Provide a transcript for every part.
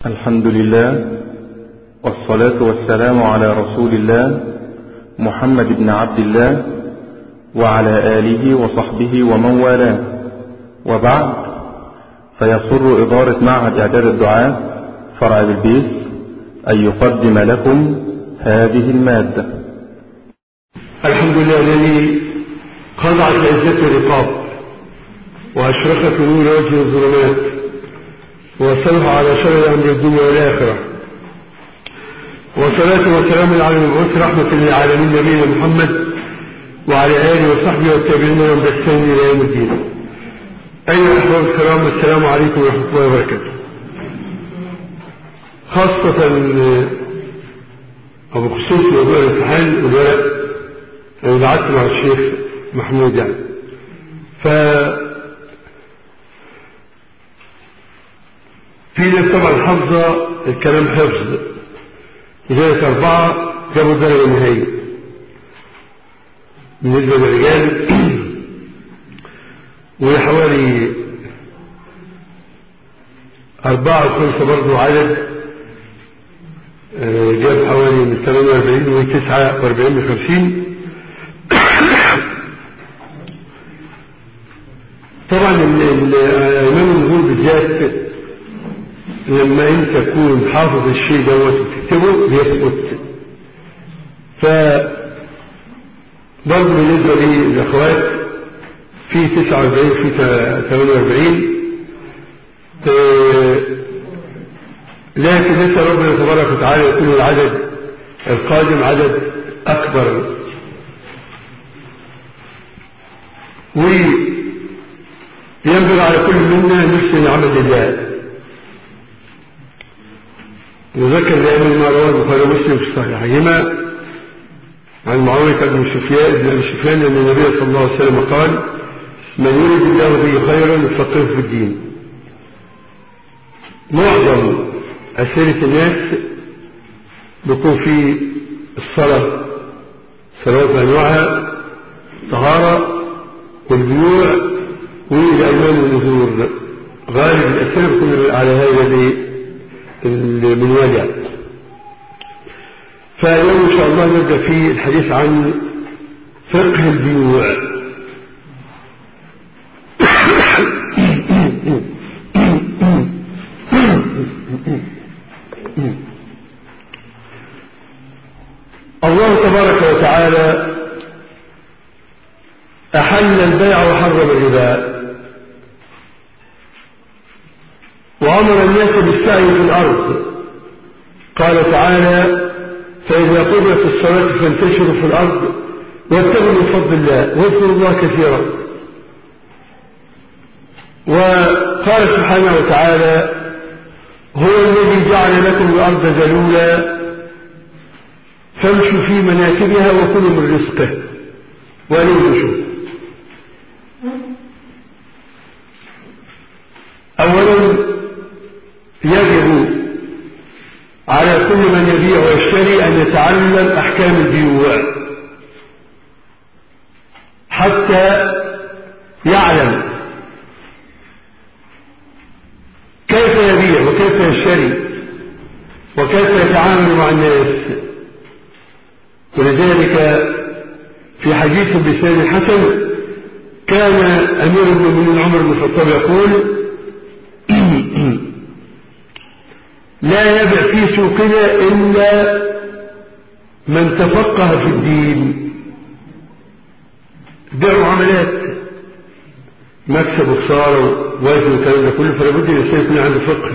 الحمد لله والصلاة والسلام على رسول الله محمد بن عبد الله وعلى آله وصحبه ومن والاه وبعد فيسر إدارة معهد إعداد الدعاء فرع بالبيت أن يقدم لكم هذه المادة الحمد لله الذي خضعت عزته الرقاب وأشرقت نور وجه الظلمات وصلح على شر أمر الدنيا والآخرة وصلاة وسلام على المبعوث رحمة للعالمين نبينا محمد وعلى آله وصحبه والتابعين ومن بإحسان إلى يوم الدين أيها الأحباب الكرام السلام عليكم ورحمة الله وبركاته خاصة أو بخصوص موضوع الامتحان والورق أنا بعت مع الشيخ محمود يعني ف في ناس طبعا حافظة الكلام حفظ لذلك أربعة جابوا الدرجة النهائية بالنسبة للرجال وحوالي أربعة وخمسة برضه عدد جاب حوالي من 48 و 49 من 50 طبعا الإمام النزول بالذات لما انت تكون حافظ الشيء دوت وتكتبه بيثبت ف برضه بالنسبه للاخوات في 49 في 48 آه لكن نسال ربنا تبارك وتعالى يكون العدد القادم عدد اكبر وينبغي على كل منا نحسن عمل لله وذكر دائما ما رواه البخاري ومسلم في صحيحهما عن معاوية بن سفيان بن أبي سفيان أن النبي صلى الله عليه وسلم قال من يريد الله به خيرا يفقهه في الدين معظم أسئلة الناس بيكون في الصلاة صلوات أنواعها طهارة والبيوع والأيمان والنذور غالب الأسئلة بيكون على هذا من وجع فاليوم إن شاء الله نبدأ في الحديث عن فقه البيوع الله تبارك وتعالى أحل البيع وحرم الربا وأمر الناس بالسعي في الأرض قال تعالى فإذا قضيت الصلاة فانتشروا في الأرض وابتغوا من فضل الله واذكروا الله كثيرا وقال سبحانه وتعالى هو الذي جعل لكم الأرض ذلولا فامشوا في مناكبها وكلوا من رزقه وإليه نشور أولا يجب على كل من يبيع ويشتري أن يتعلم أحكام البيوع حتى يعلم كيف يبيع وكيف يشتري وكيف يتعامل مع الناس ولذلك في حديث بسان الحسن كان أمير المؤمنين عمر بن الخطاب يقول لا يبع في سوقنا إلا من تفقه في الدين بيع معاملات مكسب وخسارة ووزن والكلام ده كله فلا بد الإنسان يكون عنده فقه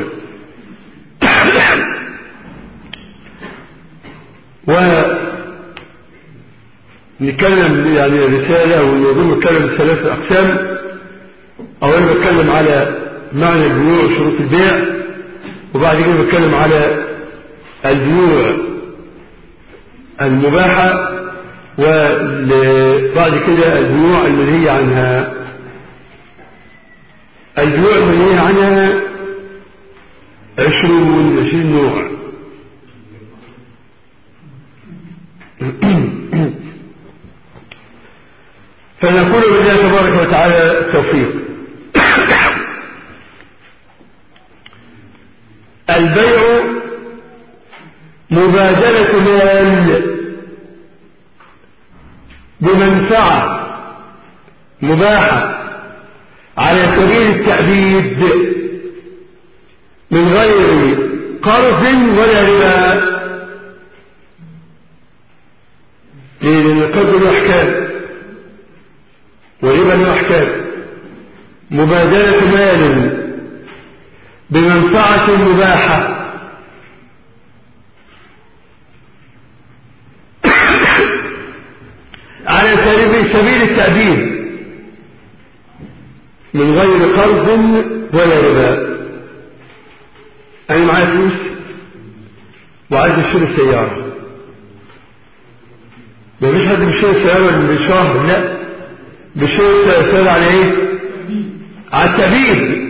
ونتكلم يعني رسالة ونظام نتكلم ثلاثة أقسام أولا بتكلم على معنى البيوع وشروط البيع وبعد كده بتكلم على البيوع المباحة وبعد كده البيوع المنهية عنها البيوع المنهية عنها عشرون عشرين نوع فنقول بالله تبارك وتعالى التوفيق البيع مبادلة مال بمنفعة مباحة على سبيل التأبيد من غير قرض ولا ربا ليه لأن القرض له أحكام والربا له أحكام مبادلة مال بمنفعة مباحة على سبيل التأديب من غير قرض ولا ربا أنا معايا فلوس وعايز اشتري السيارة ما فيش حد بيشتري السيارة من شهر لا بيشتري السيارة على ايه؟ على التأديب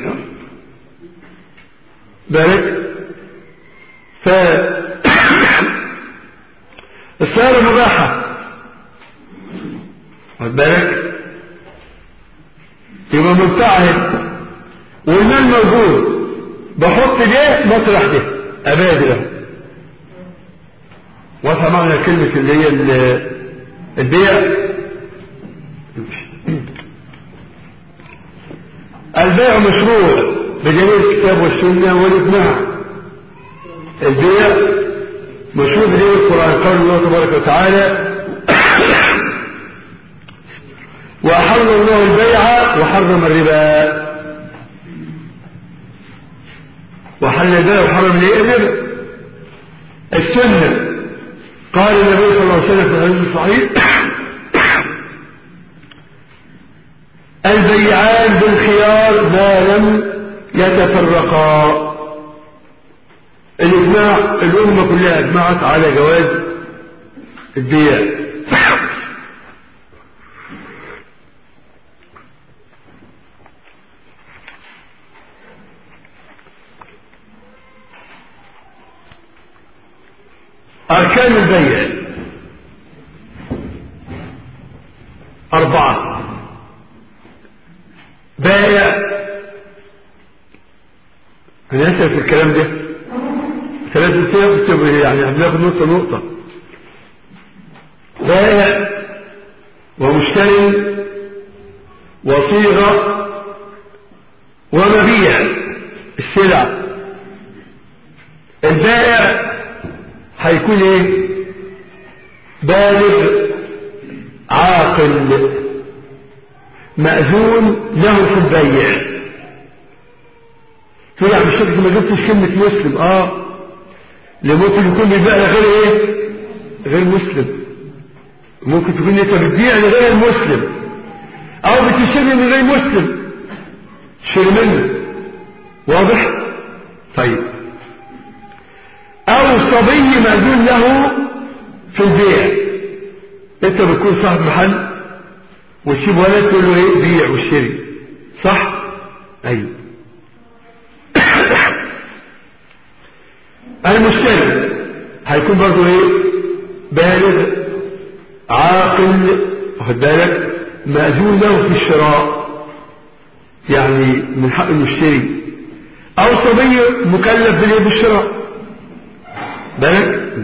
بالك ف السيارة مباحة واخد بالك يبقى منفعه والمال موجود بحط ده مطرح ده ابادله واضحه معنى كلمه اللي هي البيع البيع مشروع بدليل الكتاب والسنه والاجماع البيع مشروع بدليل القران قال الله تبارك وتعالى وأحل الله البيع وحرم الربا وحل البيع وحرم الربا السنة قال النبي صلى الله عليه وسلم في الحديث الصحيح البيعان بالخيار ما لم يتفرقا الإجماع الأمة كلها أجمعت على جواز البيع أركان البيع أربعة بائع أنا أسأل في الكلام ده ثلاثة تكتب يعني هناخد نقطة نقطة بائع ومشتري وصيغة ومبيع السلع البائع هيكون ايه بالغ عاقل مأذون له في البيع تقول يا عم الشيخ ما جبتش كلمة مسلم اه اللي ممكن يكون بيبيع غير ايه غير مسلم ممكن تكون انت بتبيع لغير المسلم او بتشتري من غير مسلم تشتري منه واضح طيب او صبي مأذون له في البيع انت بتكون صاحب محل وتسيب ولد تقول له ايه بيع واشتري صح ايوه المشتري هيكون برضه ايه بالغ عاقل واخد بالك مأذون له في الشراء يعني من حق المشتري او صبي مكلف بالايه بالشراء بالك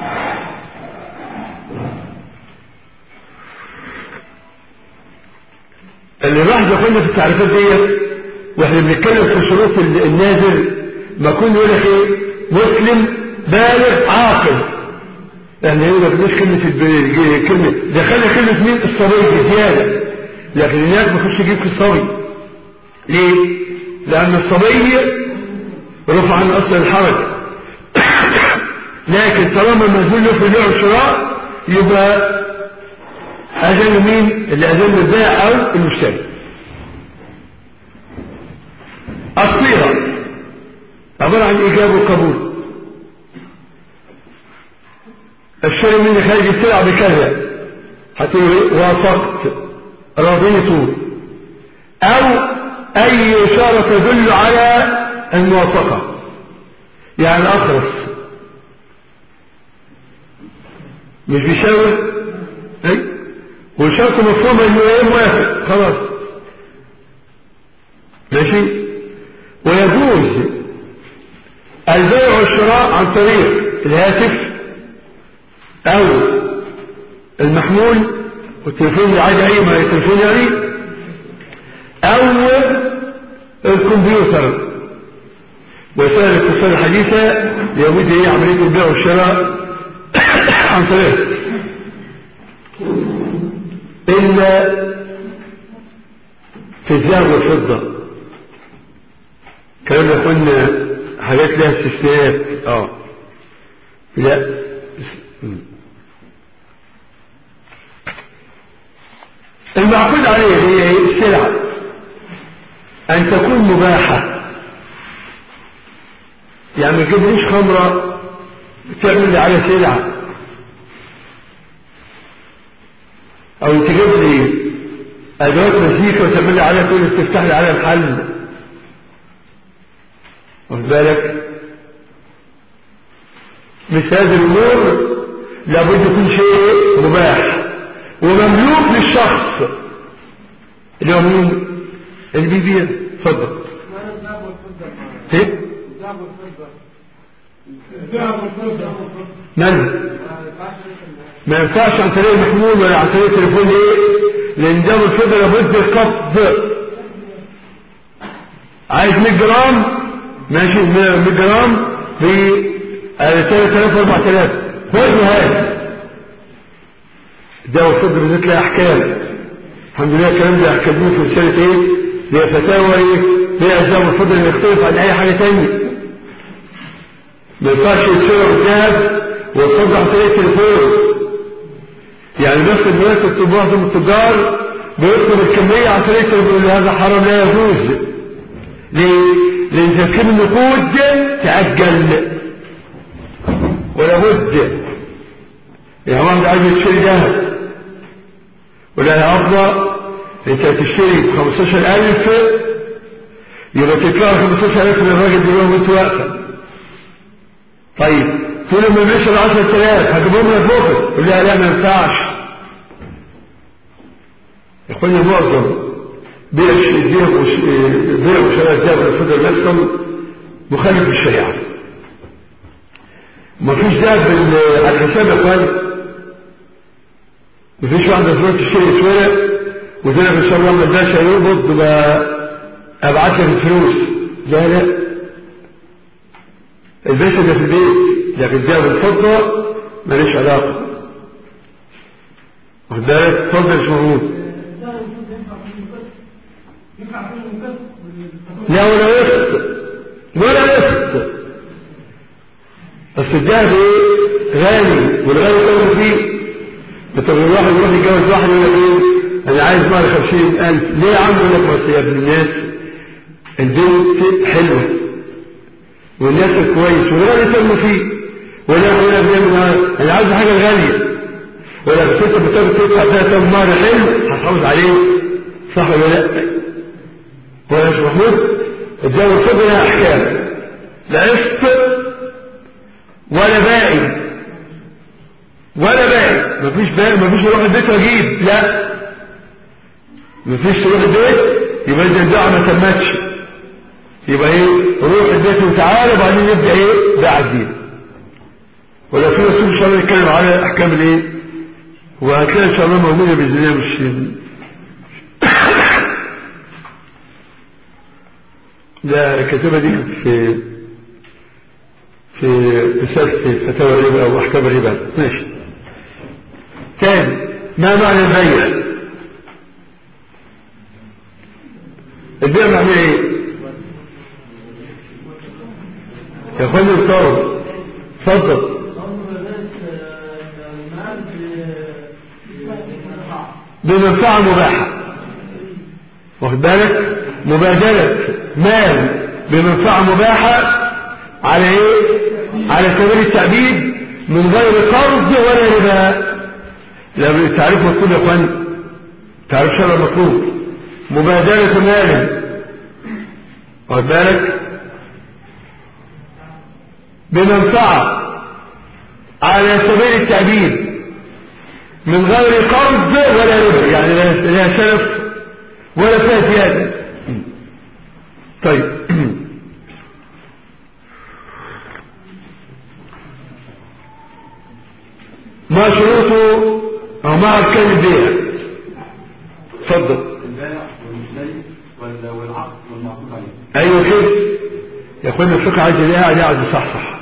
اللي راح دخلنا في التعريفات ديت واحنا بنتكلم في شروط النازل ما كل يقول لك ايه مسلم بالغ عاقل يعني هنا ما بدناش كلمة الب- كلمة دخلنا كلمة مين الصبي بزيادة لكن الناس ما كنتش تجيب في الصبي ليه؟ لأن الصبي رفع عن أصل الحرج لكن طالما المنزول له في البيع والشراء يبقى أذن مين اللي أذن البائع أو المشتري الصيغة عبارة عن إيجاب وقبول الشيء مني خارج السلع بكذا هتقول ايه وافقت رضيت او اي اشارة تدل على الموافقة يعني اخرس مش بيشاور اي والشرط مفهوم انه ايه موافق خلاص ماشي ويجوز البيع والشراء عن طريق الهاتف او المحمول والتليفون العادي اي ما التليفون يعني او الكمبيوتر وسائل الاتصال الحديثة يوجد هي عملية البيع والشراء عن طريق إلا في الذهب والفضة كلام قلنا حاجات لها استثناءات اه لا المعقود عليه هي السلعة أن تكون مباحة يعني ما تجيبليش خمرة تعمل لي على سلعة أو تجيب لي أدوات مزيكا وتعمل لي عليها تقول تفتح لي عليها محل واخد بالك مثل هذه الأمور لابد يكون شيء مباح ومملوك للشخص اللي هو مين اللي بيبيع اتفضل ايه من ما ينفعش عن طريق المحمول ولا عن طريق التليفون ليه لان ده الفضل لابد القبض عايز 100 جرام ماشي 100 جرام ب 3000 4000 خذ هذا ده الفضل بالذات له احكام الحمد لله الكلام ده احكموه في رساله ايه هي فتاوى ايه هي اسباب الفضل اللي يختلف عن اي حاجه ثانيه ما ينفعش يتشرب الذهب والفضل عن طريق التليفون يعني نفس الناس اللي معظم التجار بيطلب الكميه عن طريق التليفون هذا حرام لا يجوز ليه؟ لان تسكين النقود تاجل ولا بد يعني واحد عايز يشتري ذهب ولا يا أفضل انت هتشتري ب 15000 يبقى تدفع 15000 للراجل دلوقتي وانت واقفه طيب كل ما مشي ب 10000 هجيبهم لك بكره يقول لها لا ما ينفعش اخواني معظم بيع الذهب بيع وشراء الذهب والفضه الاسلم مخالف للشريعه مفيش ذهب على الحساب يا اخواني مفيش واحدة تروح تشتري ورق وتقول ان شاء الله ما اداش هيقبض تبقى ابعت لك الفلوس لا لا الباشا ده في البيت لكن الذهب والفضة ماليش علاقة واخد بالك اتفضل مش موجود لا ولا يخت ولا يخت بس الذهب ايه غالي والغالي كله فيه طب الواحد يروح يتجوز واحد يقول لك ايه انا عايز مال خمسين الف ليه يا عم يقول لك بس يا ابن الناس البنت حلوه والناس كويس والغالي تم فيه ولا يقول لك بيعمل انا عايز حاجه غاليه ولا بس انت بتقدر تدفع فيها كم مال حلو هتحافظ عليه صح ولا لا؟ ولا مش محمود الدواء الفضل لها احكام لا قسط ولا باقي ولا باقي مفيش باقي مفيش يروح البيت واجيب لا مفيش تروح البيت يبقى اذا البيعه ما تمتش يبقى ايه روح البيت وتعالى وبعدين نبدا ايه بيع الدين ولا في رسول ان شاء الله يتكلم على احكام الايه وهتلاقي ان شاء الله موجوده باذن الله مش ده الكتابه دي في في رسالة فتاوى الربا أو أحكام الربا ماشي ثاني ما معنى البيع البيع معناه ايه يا اخواني الطرف اتفضل بمنفعة مباحة واخد بالك مبادلة مال بمنفعة مباحة على ايه على سبيل التعبيد من غير قرض ولا ربا لا التعريف مطلوب يا اخوان تعريف شرع مطلوب مبادلة مال واخد بالك بمنفعة على سبيل التعبيد من غير قرض ولا ربا يعني لا سلف ولا فيها زيادة طيب ما شروطه أو ما أركان البيع اتفضل البائع والمشتري وال- والعقد والمعقود عليه أيوة كده يا أخوانا الفقه عايز اللي قاعد يقعد يصحصح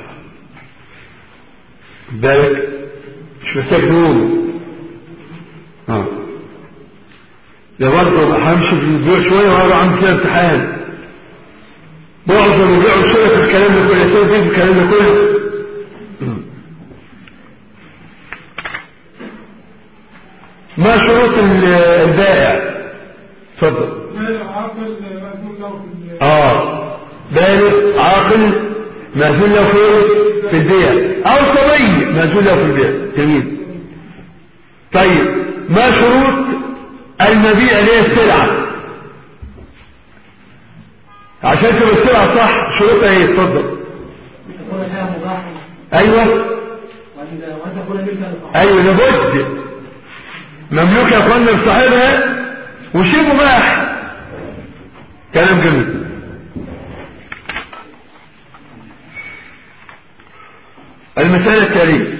خد بالك مش محتاج نقول اه ده برضه همشي في البيع شوية وهروح أعمل كده امتحان معظم البيع والشراء في الكلام ده كله يصير في الكلام ده كله ما شروط ال- البائع اتفضل عاقل مأذون له في ال- اه بالغ عاقل مأذون له في في البيع او صبي مأذون له في البيع جميل طيب ما شروط المبيع اللي هي السلعة عشان تبقى السلعة صح شروطها ايه اتفضل تكون شيئا مباحا ايوه وأن وأن تكون ملكا لصاحبه ايوه لابد مملوك يا اخوانا لصاحبها وشيء مباح كلام جميل المسألة التالية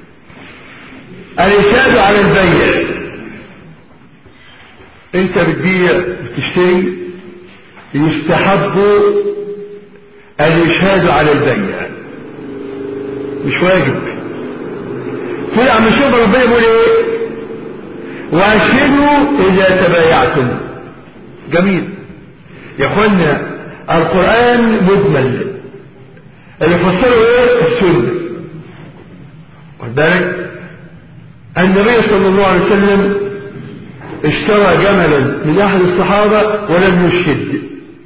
الإشهاد على البيع انت بتبيع وتشتري يستحب الإشهاد على البيع مش واجب تقول عم شوف ربنا يقول ايه واشهدوا اذا تبايعتم جميل يا اخوانا القرآن مجمل اللي فسره ايه السنة واخد بالك النبي صلى الله عليه وسلم اشترى جملا من احد الصحابة ولم يشهد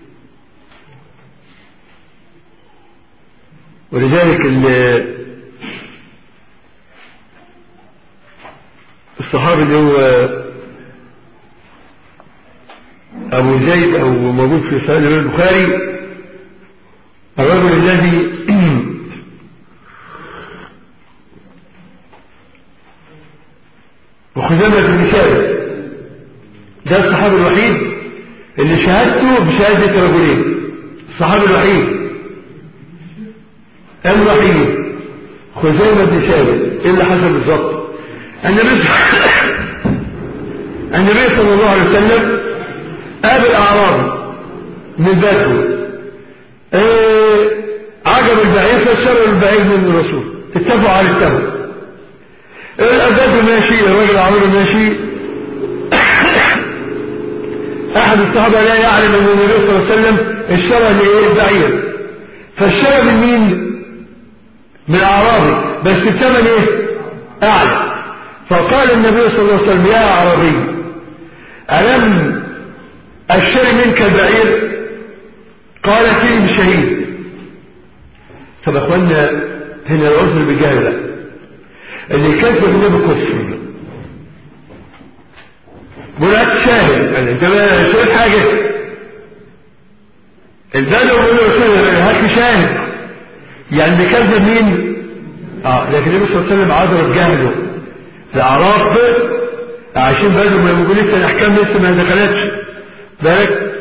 ولذلك ال- الصحابي اللي هو أبو زيد أو موجود في صحيح الإمام البخاري الرجل الذي وخزامة بن ثابت ده الصحابي الوحيد اللي شهادته بشهادة رجلين الصحابي الوحيد الوحيد خزامة بن ثابت ايه اللي حصل بالظبط النبي النبي صلى الله عليه وسلم قابل اعرابي من بدو إيه عجب البعير فشروا البعير من الرسول اتفقوا على التبع الأبد ماشي الراجل عمره ماشي أحد الصحابة لا يعلم أن النبي صلى الله عليه وسلم اشترى لإيه البعير فاشترى من مين؟ من أعرابي بس الثمن إيه؟ أعلى فقال النبي صلى الله عليه وسلم يا أعرابي ألم أشتري منك البعير؟ قال فيه شهيد طب يا اخوانا هنا العذر بجهله اللي كذب النبي كفر بقول شاهد يعني انت ما شاهد حاجه البدو بيقول له هات لي شاهد يعني اللي كذب مين اه لكن النبي صلى الله عليه وسلم عذر بجهله الاعراف عشان بدو ما يقول لسه الاحكام لسه ما دخلتش بالك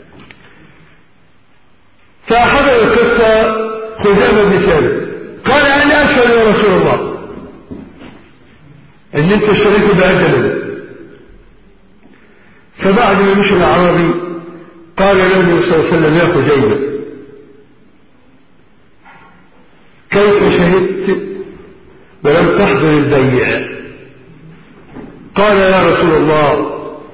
فحضر القصه خزامه بن ثابت قال انا اشهد يا رسول الله ان انت اشتريته باجل فبعد ما مشي الاعرابي قال له النبي صلى الله عليه وسلم يا خزيمه كيف شهدت ولم تحضر البيع قال يا رسول الله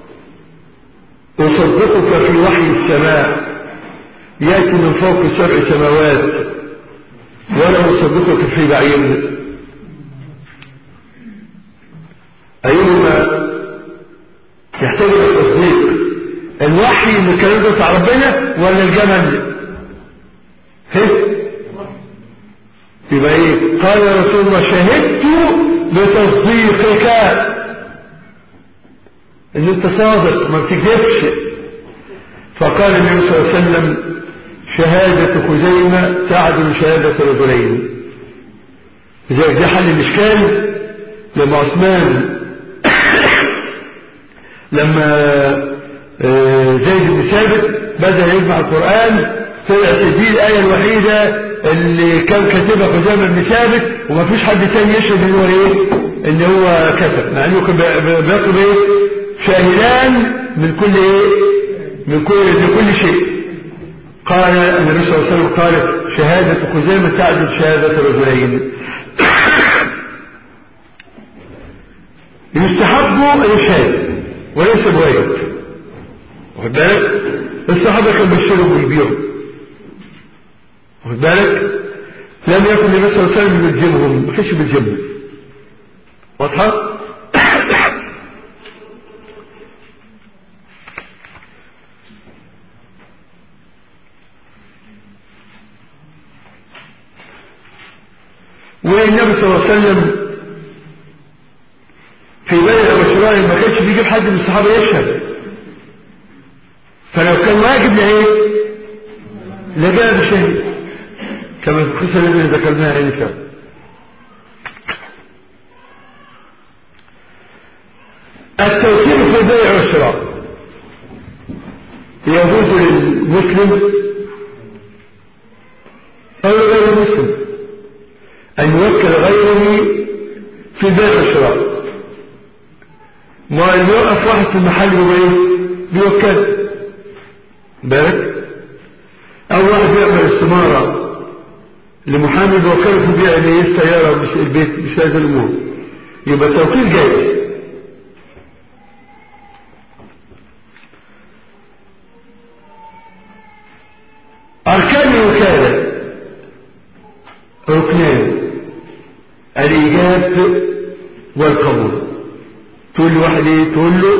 اصدقك في وحي السماء ياتي من فوق سبع سماوات ولا اصدقك في بعير أيهما يحتاج إلى التصديق الوحي اللي الكلام ده بتاع ربنا ولا الجمل هي يبقى ايه قال يا رسول الله شهدت بتصديقك ان انت صادق ما بتكذبش فقال النبي صلى الله عليه وسلم شهادة خزيمة تعدل شهادة رجلين لذلك ده حل الإشكال لما عثمان لما زيد بن ثابت بدأ يجمع القرآن طلعت دي الآية الوحيدة اللي كان كاتبها خزامة بن ثابت وما فيش حد تاني يشهد ان هو ايه ان هو كتب مع انه كان بي- بيطلب ايه شاهدان من كل ايه من كل من كل شيء قال النبي صلى الله عليه وسلم قال شهادة خزامة تعدل شهادة رجلين يستحب الإشهاد وليس بواجب واخد بالك الصحابة كانوا بيشتروا ويبيعوا واخد بالك لم يكن النبي صلى الله عليه وسلم يلزمهم ما كانش بيلزمهم واضحة والنبي صلى الله عليه وسلم في بيع وشراء ما كانش بيجيب حد من الصحابة يشهد فلو كان واجب لإيه لجاء بشهيد كما في القصة التي ذكرناها آنفا التوكيل في البيع والشراء يجوز للمسلم أو لغير المسلم أن يوكل غيره في البيع والشراء ما اللي يوقف واحد في المحل هو ايه بيوكل بالك او واحد يعمل استمارة لمحامي بيوكله في بيع الايه السيارة مش البيت مش هذا الامور يبقى التوكيل جائز اركان الوكالة ركنان الايجاب والقبول تقول له واحد ايه تقول له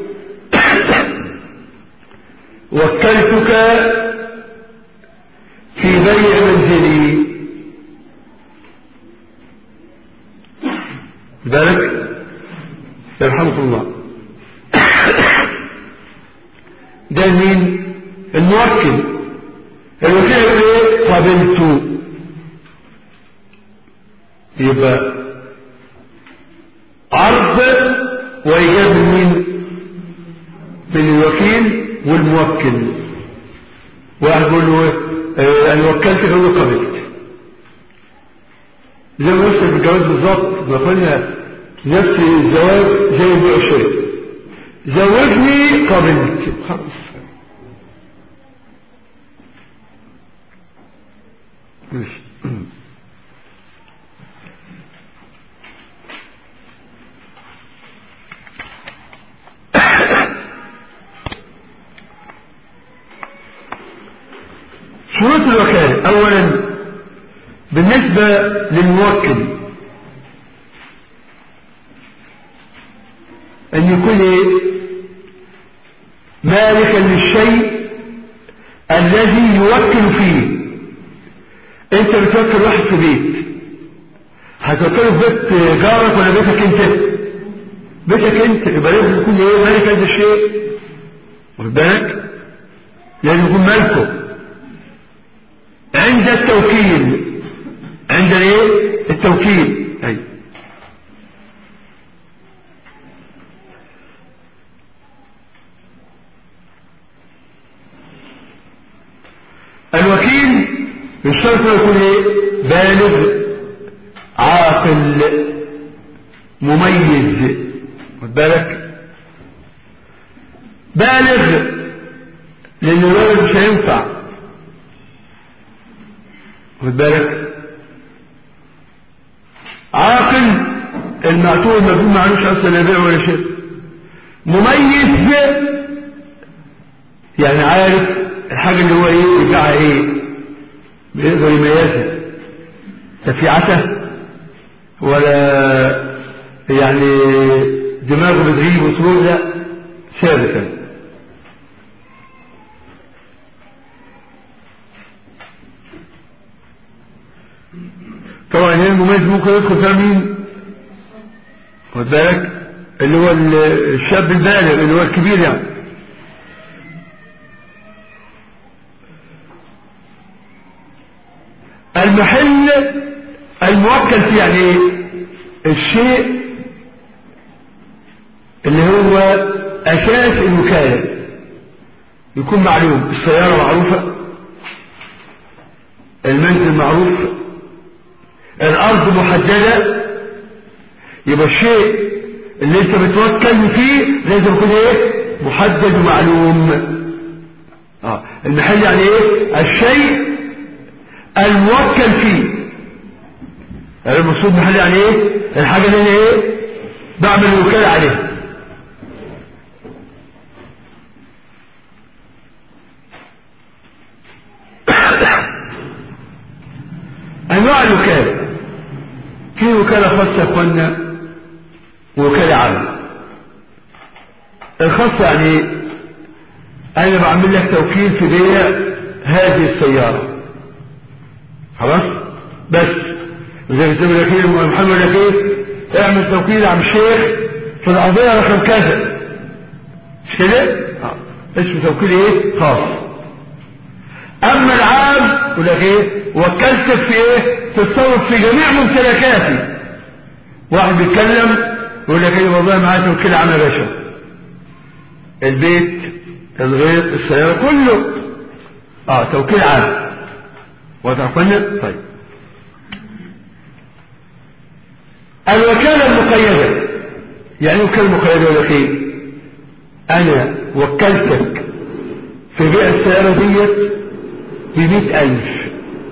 وكلتك في بيع منزلي بالك يرحمك الله ده مين الموكل الوكيل يقول ايه قبلت يبقى عرض وإيجاب من مين من الوكيل والموكل واحد يقول له آه، انا وكلتك يقول له قبلت زي ما نفس الجواز بالظبط ما قلنا نفس الزواج زي البيع والشراء زوجني قبلت خلاص ماشي شروط الوكالة أولا بالنسبة للموكل أن يكون إيه؟ مالكا للشيء الذي يوكل فيه أنت بتوكل واحد في بيت هتوكله في بيت جارك ولا بيتك أنت بيتك أنت يبقى لازم يكون إيه مالك هذا الشيء واخد بالك لازم يكون مالكه عند التوكيل عند الايه التوكيل اي الوكيل الشرط يكون ايه بالغ عاقل مميز خد بالك بالغ لان الولد مش هينفع خد بالك عاقل المعتوه المفهوم معلوش اصلا لا بيع ولا شيء مميز يعني عارف الحاجه اللي هو ايه يبيعها ايه بيقدر يميزها لا في عته ولا يعني دماغه بتغيب وتروح لا ثابته طبعا هنا المميز ممكن يدخل فيها مين خد بالك اللي هو الشاب البالغ اللي هو الكبير يعني المحل الموكل فيه يعني ايه الشيء اللي هو اساس الوكالة يكون معلوم السيارة معروفة المنزل معروف الأرض محددة يبقى الشيء اللي انت بتوكل فيه لازم يكون ايه محدد ومعلوم اه المحل يعني ايه الشيء الموكل فيه يعني المقصود محل يعني ايه الحاجة اللي انا ايه بعمل الوكالة عليها انواع الوكالة في وكالة خاصة يا اخوانا ووكالة عامة الخاصة يعني انا بعمل لك توكيل في بيع هذه السيارة خلاص بس زي ما تقول لك ايه محمد لك ايه اعمل توكيل عم الشيخ في القضية رقم كذا مش كده؟ اه اسمه توكيل ايه؟ خاص اما العام يقول لك ايه؟ وكلتك في ايه؟ تتصرف في جميع ممتلكاتي واحد بيتكلم يقول لك ايه والله معايا توكيل عام يا باشا البيت الغيط السيارة كله اه توكيل عام وتعقلنا طيب الوكالة المقيدة يعني وكالة مقيدة ولا ايه انا وكلتك في بيع السيارة ديت بمئة الف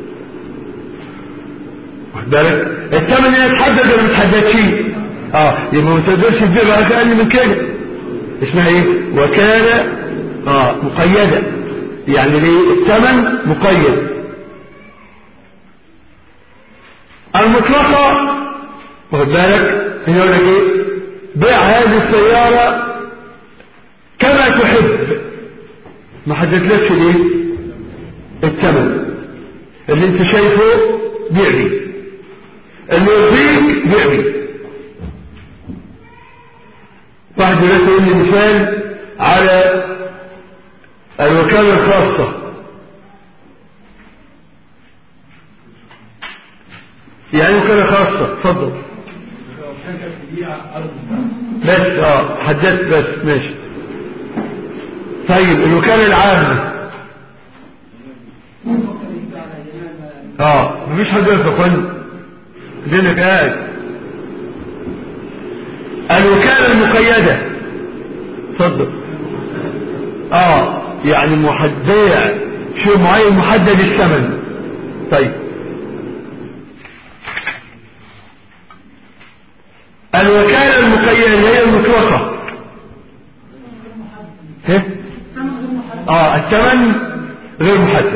واخد بالك الثمن اللي يتحدد ولا ما يتحددش اه يبقى ما تقدرش تبيع اقل من كده اسمها ايه وكالة اه مقيدة يعني ليه الثمن مقيد المطلقة واخد بالك هنا يقول لك ايه بيع هذه السيارة كما تحب ما حددلكش ليه الثمن اللي انت شايفه بيع بيه اللي يرضيك بيع بيه واحد دلوقتي يقول لي مثال على الوكالة الخاصة يعني وكالة خاصة اتفضل بس اه حددت بس ماشي طيب الوكالة العامة اه مفيش حد يقف يا اخوان لانك قاعد الوكالة المقيدة اتفضل اه يعني محددة شيء معين محدد الثمن طيب الوكالة المقيدة اللي هي المطلقة ايه اه الثمن غير محدد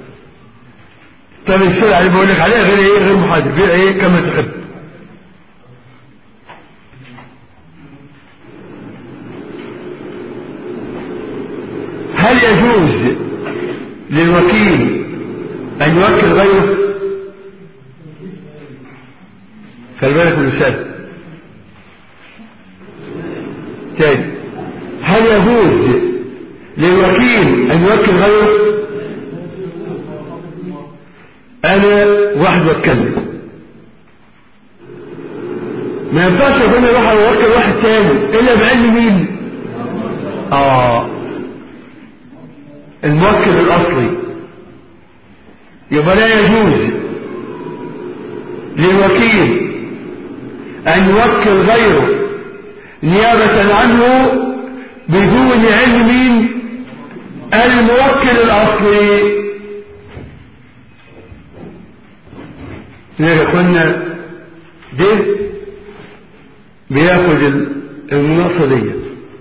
طب السلعة اللي بقول لك عليها غير ايه غير محدد غير ايه كما تحب هل يجوز للوكيل ان يوكل غيره خلي بالك من المثال تاني هل يجوز للوكيل ان يوكل غيره انا واحد وكلني ما ينفعش يكون اروح اوكل واحد تاني الا بعلم مين اه الموكل الاصلي يبقى لا يجوز للوكيل ان يوكل غيره نيابة عنه بدون علم مين الموكل الاصلي يا اخوانا ده بياخد المناقصة دي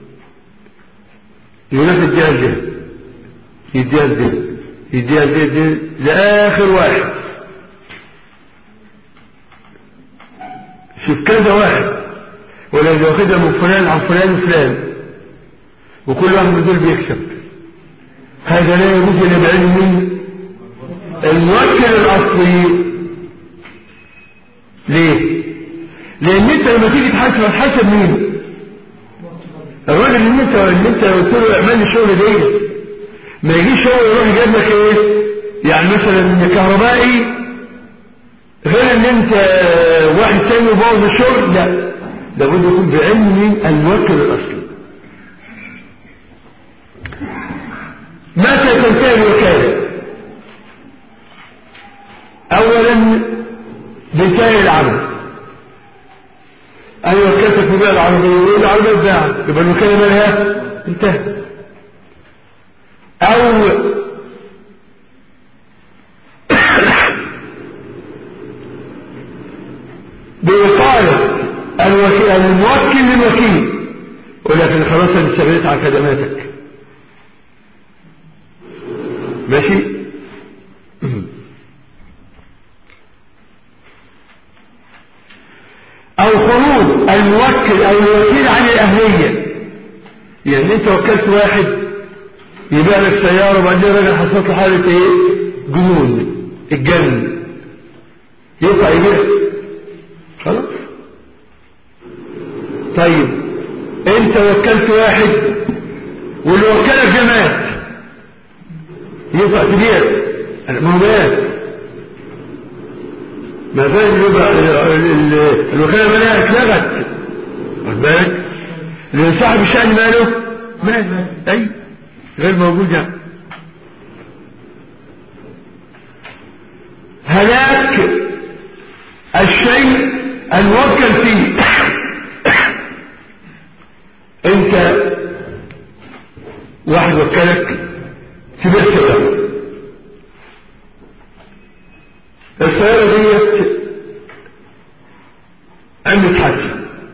ينافي الديال ده يديها ده يديها ده ده لآخر واحد شوف كذا واحد ولا إذا واخدها من فلان عن فلان وفلان وكل واحد من دول بيكسب هذا لا يجوز إلا بعلم مين الموكل الأصلي ليه لان انت لما تيجي تحاسب هتحاسب مين الراجل اللي انت اللي انت قلت له اعمل لي الشغل ده ما يجيش هو يروح يجيب لك ايه يعني مثلا كهربائي غير ان انت واحد تاني يبوظ الشغل لا لابد يكون بعلم مين الموكل الاصلي متى تنتهي الوكاله انتهى العمل انا وكلتك في بيع العربية يقول العربية اتباعت يبقى الوكالة مالها انتهى او بوقاية الوكيل الموكل للوكيل يقول لك انا خلاص انا استغنيت عن خدماتك ماشي او خروج الموكل او الوكيل عن الاهلية يعني انت وكلت واحد يبيع لك سيارة وبعدين راجل حصلت له حالة ايه جنون الجن ينفع يبيع خلاص طيب انت وكلت واحد واللي وكلك ده مات ينفع تبيع ما هو مات ما فاهم يبقى الوكالة مالها اتلغت واخد بالك لان صاحب الشأن ماله مات اي غير موجود يعني هلاك الشيء الموكل فيه انت واحد وكلك تبيع سيارة السيارة ديت عملت حادثة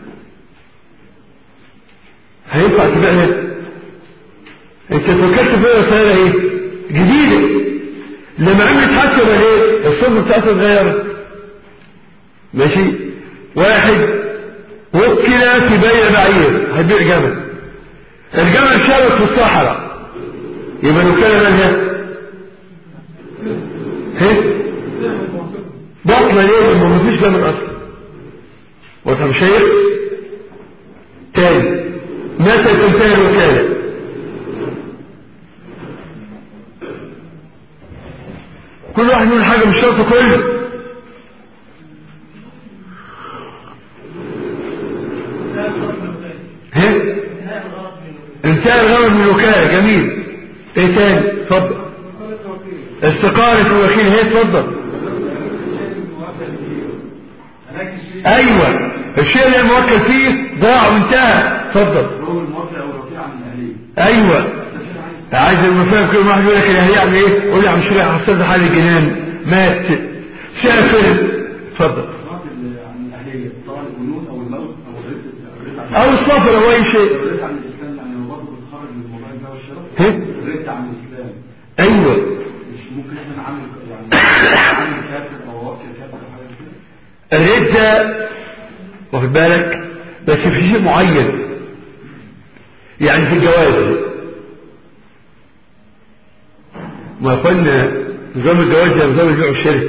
هينفع تبيعها انت فكرت فيها سيارة ايه جديدة لما عملت حادثة ولا ايه الصبر بتاعتها اتغيرت ماشي واحد وكل في بيع بعير هيبيع جمل الجمل شابك في الصحراء يبقى الوكالة مالها ايه بطلة ليه لما مفيش جمل اصلا وانت مش شايف تاني متى تنتهي الوكالة كل واحد يقول حاجة مش شرط كله ها انتهى الغرض من الوكالة جميل ايه تاني اتفضل استقالة الوكيل هي اتفضل ايوه الشيء اللي الموكل فيه ضاع وانتهى اتفضل هو الموكل او الوكيل عن الاهليه ايوه عايز المفاهم كل واحد يقول لك الاهليه عم ايه قول لي عم شريع حصل حال الجنان مات سافر اتفضل الموكل عن الاهليه سواء الجنون او الموت او الرد او السفر او اي شيء الرد عن الاسلام يعني هو برضه بتخرج من موضوع البيع والشراء ها؟ الرد عن الاسلام ايوه مش ممكن احنا نعمل يعني نعمل كافر او وكل كافر او حاجه كده الردة واخد بالك بس في شيء معين يعني في الجواز ما قلنا نظام الجواز ده نظام البيع والشراء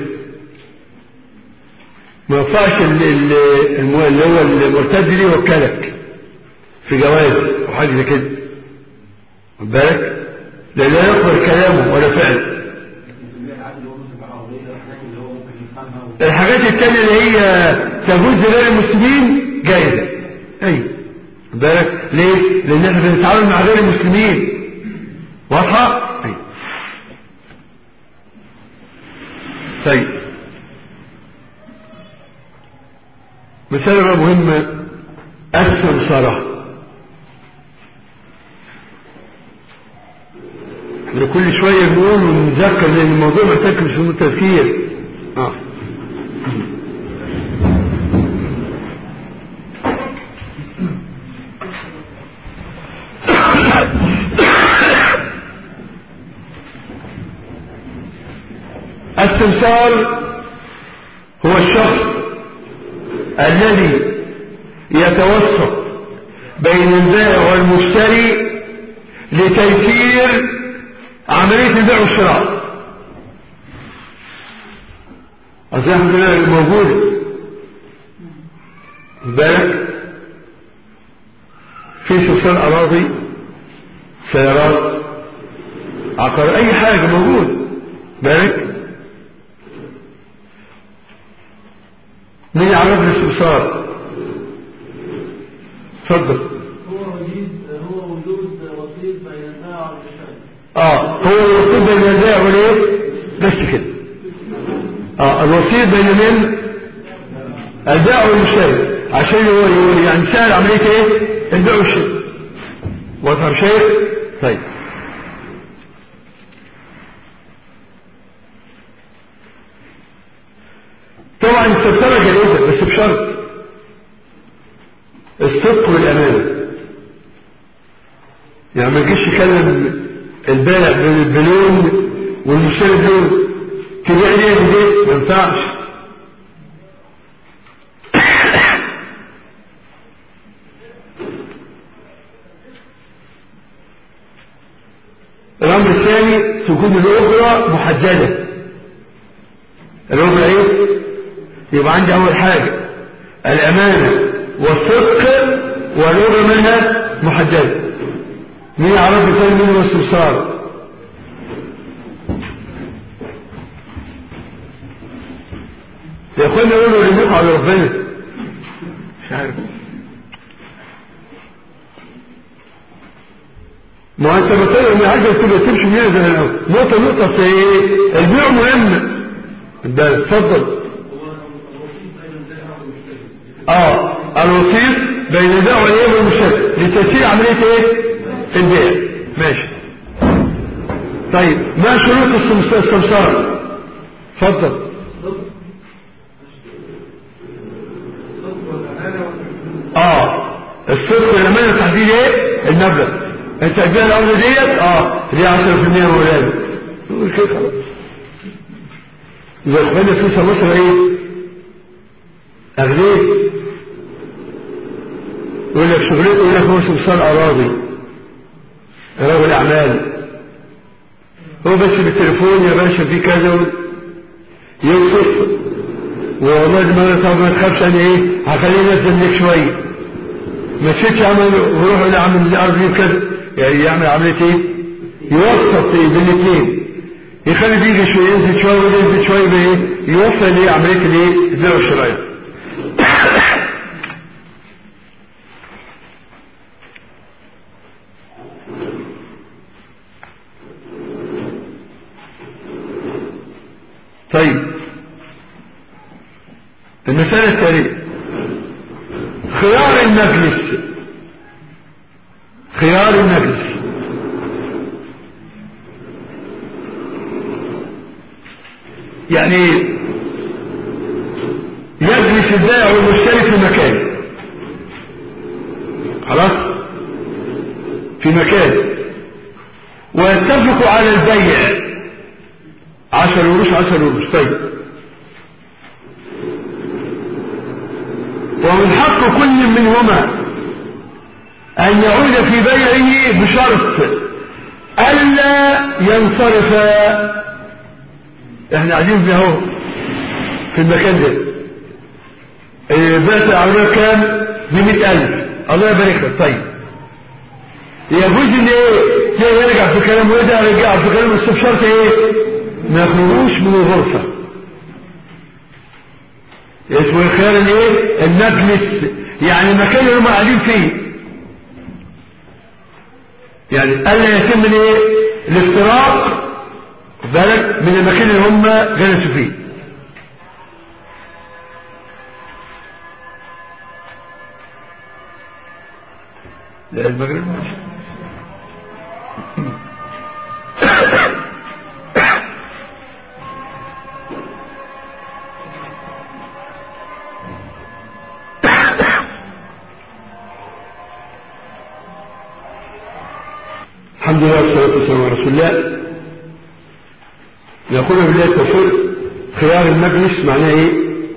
ما ينفعش ال- ال- الم- اللي هو المرتد ليه وكلك في جواز او حاجه زي كده واخد بالك لا لا يقبل كلامه ولا فعله البيع العادي اللي هو مثلا العربيه الحاجات اللي هو ممكن يفهمها و- الحاجات التانية اللي هي تجوز غير المسلمين جائزة ايوه خد بالك ليه لان احنا بنتعامل مع غير المسلمين واضحة ايوه طيب مسألة بقى مهمة السمسرة احنا كل شوية بنقول ونذكر لان الموضوع محتاج مش تفكير اه السمسار هو الشخص الذي يتوسط بين البائع والمشتري لتيسير عملية البيع والشراء أصل الحمد لله موجودة خد بالك في سلطان أراضي سيارات عقار أي حاجة موجود بالك مين يعرف لي السمسار اتفضل هو وجود هو وجود وسيط بين البائع والمشتري اه هو الوسيط بين البائع والايه بس كده اه الوسيط بين من البيع والمشتري عشان هو هو يعني سهل عملية ايه البيع والشراء واضح شيء طيب طبعا السلسلة جائزة بس بشرط الصدق والأمانة يعني ما يجيش يكلم البائع بلون والمشتري بلون تبيع ليه بدي ما ينفعش الأمر الثاني تكون الأجرة محددة الأجرة إيه؟ يبقى عندي أول حاجة الأمانة والصدق والأجرة منها محددة مين يعرف مثال منه واستبصار يا اخوانا يقولوا اللي على ربنا مش عارف ما انت مثلا ما عايز تبقى تمشي منها زي الاول نقطه نقطه في ايه البيع مهم ده اتفضل اه الوسيط بين البيع والايه والمشتري لتسهيل عمليه ايه البيع ماشي طيب ما شروط السمسار اتفضل اه الصدق والامانه تحديد ايه المبلغ انت تبيع الارض ديت اه دي 10% مولانا نقول كده خلاص اذا اخوانا في مصر ايه اغنيه يقول لك شغلته يقول لك هو سمسار اراضي رجل اعمال هو بس بالتليفون يا باشا في كذا يوصف والله دماغي طب ما تخافش انا ايه هخليه ينزل لك شويه ما تشيتش عمل وروح الى عمل الارض دي كذا يعني يعمل عمليه ايه يوسط ايه بين الاثنين يخلي دي يجي شويه ينزل شويه وده ينزل شويه بايه يوصل ايه عمليه الايه البيع والشراء طيب المسألة الثانية خيار المجلس خيار المجلس يعني يجلس البائع والمشتري في مكان خلاص في مكان ويتفقوا على البيع عشر قروش عشر قروش طيب ومن حق كل منهما أن يعود في بيعه بشرط ألا ينصرف احنا قاعدين في اهو في المكان ده بعت العربية كام بمئة ألف الله يبارك لك طيب يجوز ان ايه يرجع في كلامه ويرجع يرجع في كلامه بس بشرط ايه ما يخرجوش من الغرفة اسمه خيار الايه المجلس يعني المكان اللي هم قاعدين فيه يعني الا يتم الايه الافتراق بالك من المكان اللي هم جلسوا فيه لا المغرب ماشي الحمد لله والصلاة والسلام على رسول الله يقول بالله التوفيق خيار المجلس معناه ايه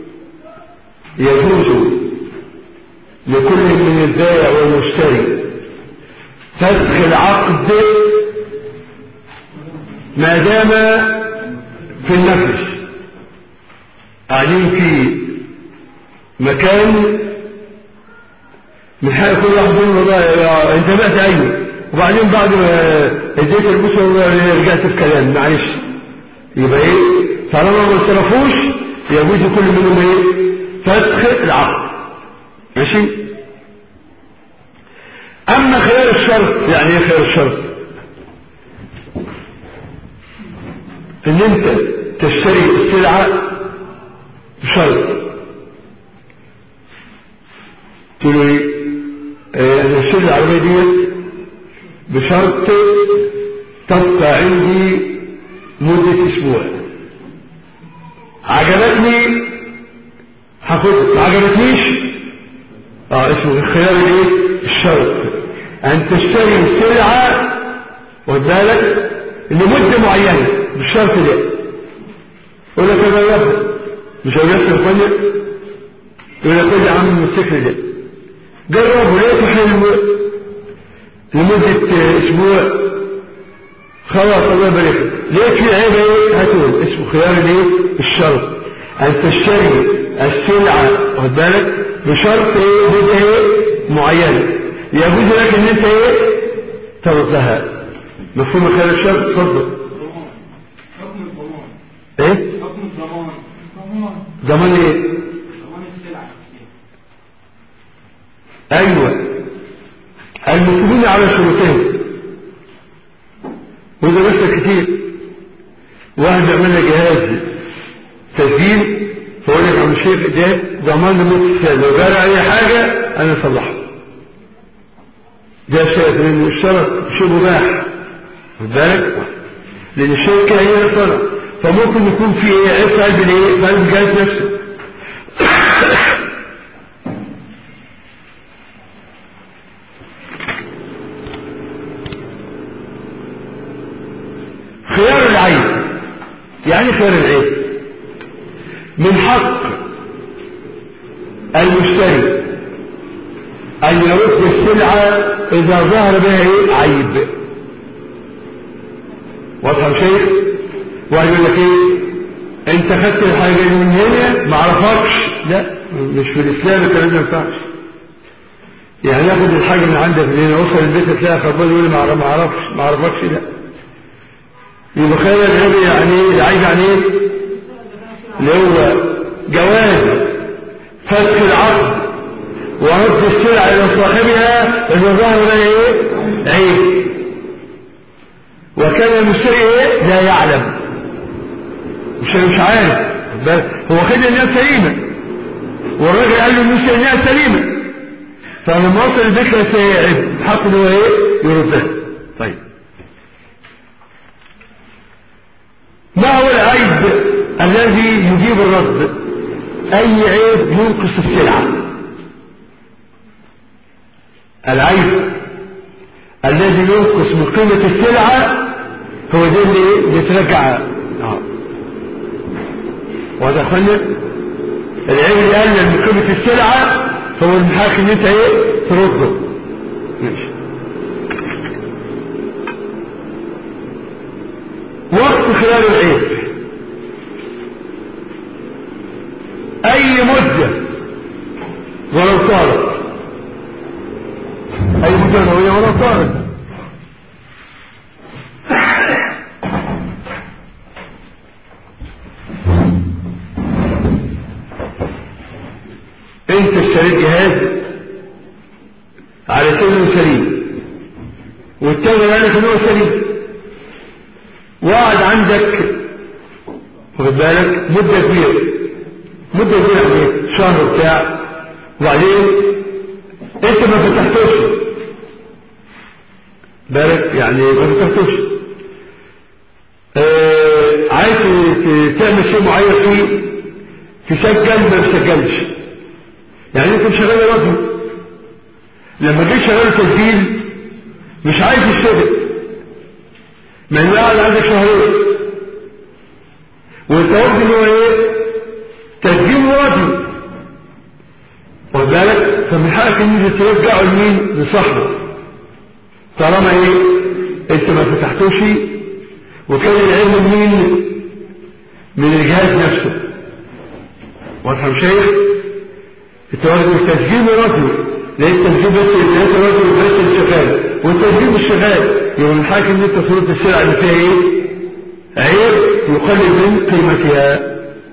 يجوز لكل من البائع والمشتري فسخ العقد ما دام في المجلس قاعدين في مكان من حق كل واحد يقول والله انت بقت ايوه وبعدين بعد ما اديت البوسه رجعت في كلام معلش يبقى ايه طالما ما انصرفوش يجوز كل منهم ايه فسخ العقد ماشي اما خيار الشرط يعني ايه خيار الشرط ان انت تشتري السلعة بشرط قلت له ايه آه، انا اشتري العربيه ديت بشرط تبقى عندي مده اسبوع عجبتني هاخدها ما عجبتنيش اه اسمه الخيار الايه الشرط ان تشتري السلعه واخد بالك لمده معينه بالشرط ده يقول لك انا يابا مش هيحصل الفنيا يقول لك خد يا عم الموتوسيكل ده جربه لقيته حلو لمدة اسبوع خلاص الله يبارك لك. لقيت فيه عيب ايه هاتوه اسمه خيار الايه الشرط ان تشتري السلعة واخد بالك بشرط ايه مدة ايه معينة يجوز لك ان انت ايه تردها مفهوم خيار الشرط اتفضل ضمان حكم الضمان ايه حكم الضمان ضمان ضمان ايه ضمان السلعة ايوه المسلمين على شروطين وده بس كتير واحد بيعمل لك جهاز تسجيل فيقول لك يا عم الشيخ ده ضمان لمده سنه لو جرى اي حاجه انا اصلحها ده شيء لان الشرط شيء مباح خد بالك لان الشركه هي اللي طلع فممكن يكون في ايه عيب في قلب الايه في قلب الجهاز نفسه خيار العيب يعني خيار العيب من حق المشتري أن يرد السلعة إذا ظهر بها إيه؟ عيب واضح يا شيخ واحد يقول لك إيه أنت خدت الحاجة دي من هنا ما عرفكش لا مش في الإسلام الكلام ده ما ينفعش يعني ياخد الحاجة من عندك من هنا وصل البيت تلاقيها خربانة يقول لي ما ما عرفش ما عرفكش لا يبقى خير العيب يعني ايه العيب يعني ايه اللي هو جواز فك العقد ورد السلعة إلى صاحبها إذا ظهر لها إيه؟ عيب وكان المشتري إيه؟ لا يعلم مش مش عارف بل هو خد الناس سليمة والراجل قال له المشتري الناس سليمة فلما وصل البيت لقى فيها عيب حق إن هو إيه؟ يردها طيب ما هو العيب الذي يجيب الرد أي عيب ينقص السلعة العيب الذي ينقص من قيمة السلعة هو ده اللي يترجع اه واضح يا اخوانا العيب اللي قلل من قيمة السلعة هو المحاكم ان انت ايه ترده ماشي وقت خلال العيد اي مدة ولو طالت اي مدة نووية ولو طالت انت اشتريت جهاز على سنه سليم والتاني قال لك ان هو سليم وقعد عندك واخد بالك مدة كبيرة مدة كبيرة يعني شهر بتاع وبعدين انت ما فتحتوش بالك يعني ما فتحتوش آه عايز ت- تعمل شيء معين فيه تسجل ما تسجلش يعني انت مشغل راديو لما جيت شغال تسجيل مش عايز يشتغل ما انه قاعد عندك شهرين وانت قلت ان هو ايه تسجيل راديو واخد بالك فمن حقك ان انت ترجعه لمين لصاحبه طالما ايه انت ما فتحتوش وكان العلم مين من الجهاز نفسه واضح يا شيخ انت واخد التسجيل راديو لان التسجيل بس الجهاز الراديو بس اللي شغال والتسجيل مش شغال يبقى من حقك ان انت ترد السلعه اللي فيها ايه عيب يقلل من قيمتها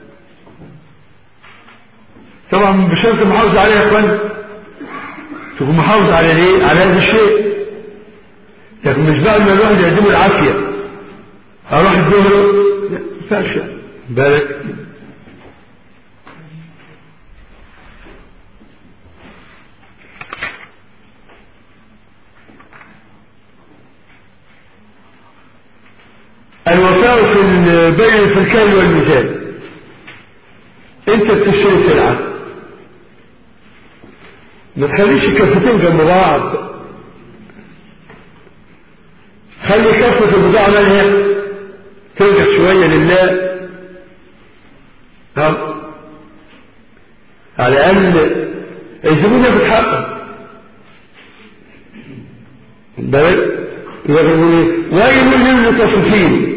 طبعا بشرط محافظة عليها يا اخوان تكون محافظ على ايه على هذا الشيء لكن مش بقى ان الواحد يقدمه العافية اروح الظهر لا ما ينفعش بالك يساوي في ال- بين في الكيل والميزان انت بتشتري سلعة ما تخليش الكفتين جنب بعض خلي كفة البضاعة مالها ترجع شوية لله ها على الأقل الزبون ياخد حقه بالك يقول ايه ويل للمتصفين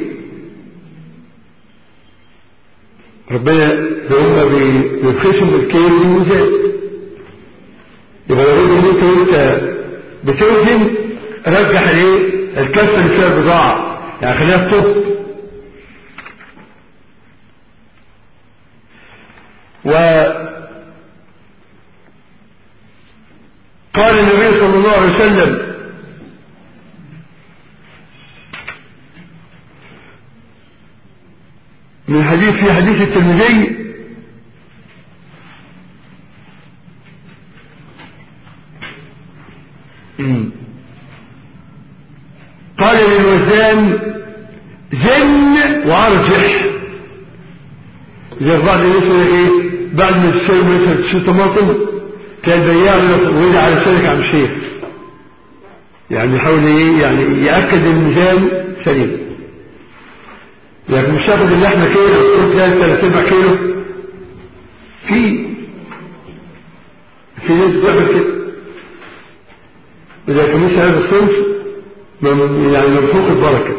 ربنا هم بيبخسوا بالكيل والميزان يبقى لابد ان انت وانت بتوزن رجح الايه الكفه اللي فيها البضاعه يعني خليها في طب و قال النبي صلى الله عليه وسلم من حديث في حديث الترمذي مم. قال للوزان زن وارجح زي بعض الناس يقول لك ايه بعد ما تشتري مثلا تشتري طماطم كان بياع ويدعي على لسانك عم شيخ يعني يحاول ايه يعني ياكد الميزان سليم لكن مش تاخد اللحمه كيلو قلت لها ثلاث ارباع كيلو في في ناس بتعمل كده إذا كان مثل هذا الصنف مم- يعني منفوق البركة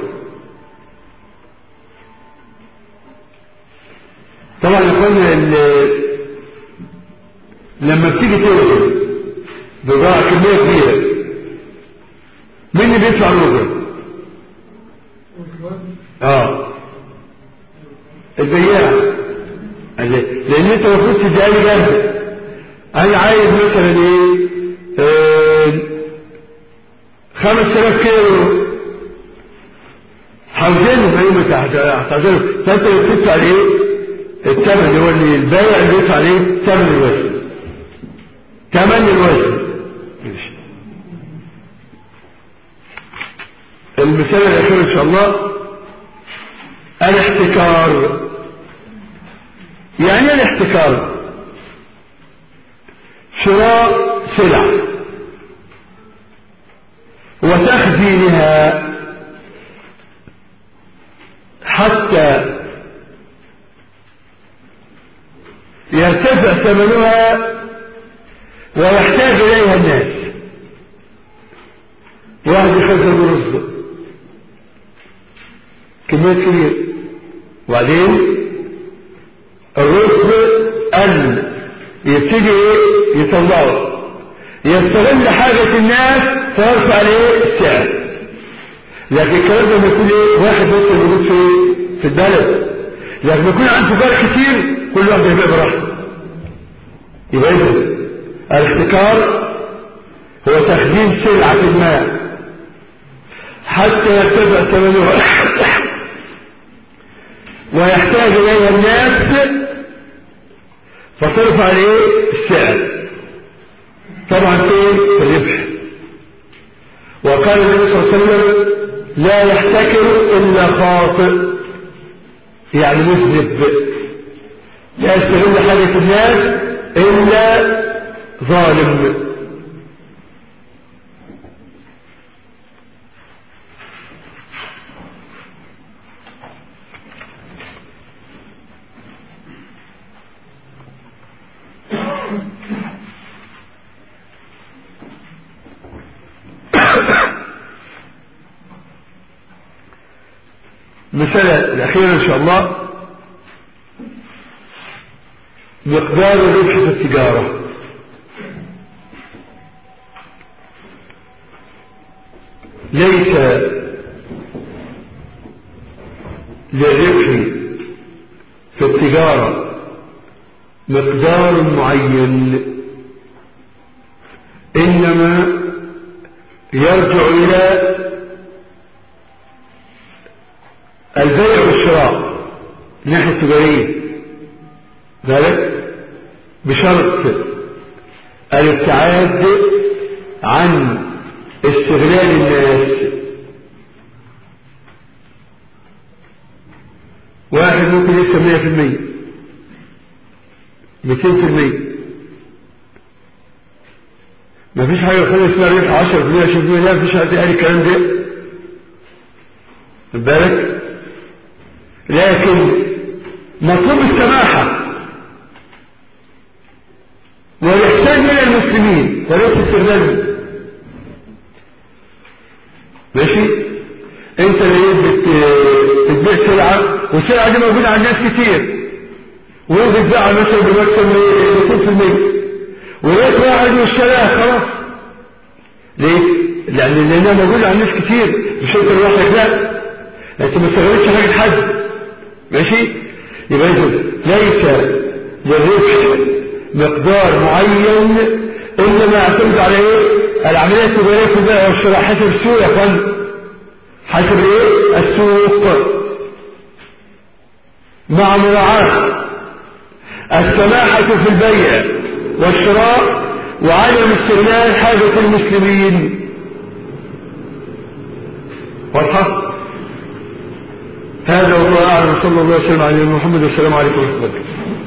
طبعا يا اخوانا ال- لما بتيجي توزن بضاعة كمية كبيرة مين اللي بيدفع الأجرة؟ اه البياع اللي- لان انت المفروض تديها لي جنب انا عايز مثلا ايه آه، خمس آلاف كيلو حوزينهم ايوه تحت هتعزلهم فانت اللي بتدفع الايه الثمن اللي هو اللي البايع اللي بيدفع عليه ثمن الوزن ثمن الوزن ماشي. المثال الاخير ان شاء الله الاحتكار يعني ايه الاحتكار شراء سلع وتخزينها حتى يرتفع ثمنها ويحتاج اليها الناس واحد يخزن رزق كمية كبيرة وبعدين الرز قل يبتدي ايه يطلعه يستغل حاجة الناس فيرفع عليه السعر لكن الكلام ده لما يكون ايه واحد بس موجود في في البلد لكن يكون عنده تجار كتير كل واحد يبيع براحته يبقى اذا الاحتكار هو تخزين سلعة ما حتى يرتفع ثمنها ويحتاج إليها الناس فترفع عليه السعر طبعا فين في الربح وقال النبي صلى الله عليه وسلم لا يحتكر إلا خاطئ يعني مذنب لا يستغل حاجة الناس إلا ظالم المسألة الأخيرة إن شاء الله مقدار الربح في التجارة ليس للربح في التجارة مقدار معين إنما يرجع إلى البيع والشراء من ناحية التجارية ذلك بشرط الابتعاد عن استغلال الناس واحد ممكن يكسب مية في المية ميتين في المية مفيش حاجة خلي اسمها ربح عشرة في المية عشرين في المية لا مفيش حد قال الكلام ده خد بالك لكن مطلوب السماحة والإحسان من المسلمين وليس استغلالهم ماشي انت اللي بت- بتبيع سلعة والسلعة دي موجودة عند ناس كتير وبتبيعها مثلا بمكسب 200% ولقيت واحد واشتراها خلاص ليه؟ لأن لأنها موجودة عند ناس كتير مش انت لوحدك لا انت ما استغلتش حاجة حد ماشي؟ يبقى إذن ليس للربح مقدار معين إلا ما يعتمد على إيه؟ العملية التجارية في البيع والشراء حسب السوق يا فندم حسب إيه؟ السوق مع مراعاة السماحة في البيع والشراء وعدم استغلال حاجة المسلمين واضحة؟ هذا والله أعلم صلى الله عليه وسلم على محمد والسلام عليكم ورحمة الله